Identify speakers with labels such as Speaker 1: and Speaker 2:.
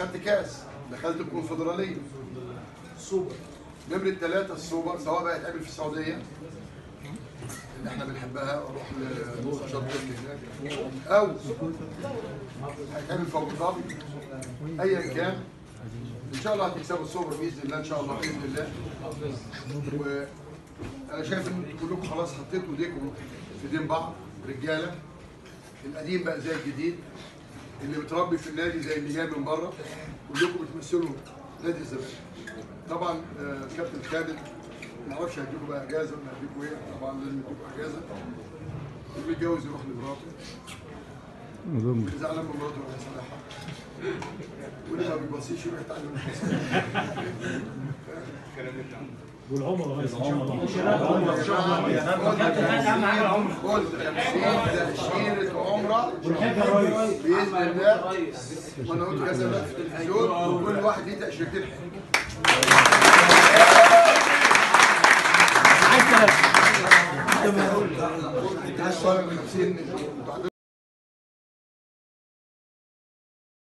Speaker 1: خدت كاس دخلت الكونفدراليه
Speaker 2: سوبر
Speaker 1: نمرة ثلاثة السوبر سواء بقى يتعمل في السعودية اللي احنا بنحبها اروح لشط هناك او هيتعمل في ابو ظبي ايا كان ان شاء الله هتكسبوا السوبر باذن الله ان شاء الله باذن الله وانا شايف ان كلكم خلاص حطيتوا ايديكم في ايدين بعض رجاله القديم بقى زي الجديد اللي متربي في النادي زي اللي جاي من بره كلكم بتمثلوا نادي الزمالك طبعا آه، كابتن خالد ما اعرفش هيديكوا بقى اجازه ولا هيديكوا ايه طبعا لازم يديكوا اجازه اللي بيتجوز يروح لمراته واللي زعلان من مراته يروح يصالحها واللي ما بيبصيش يروح يتعلم
Speaker 3: والعمر رئيس ان شاء الله
Speaker 1: ان شاء الله قلت 50 تاشيره عمره باذن الله وانا قلت كذا بقى في التلفزيون وكل واحد ليه تاشيرتين
Speaker 3: عايز ثلاثة
Speaker 1: عايز 50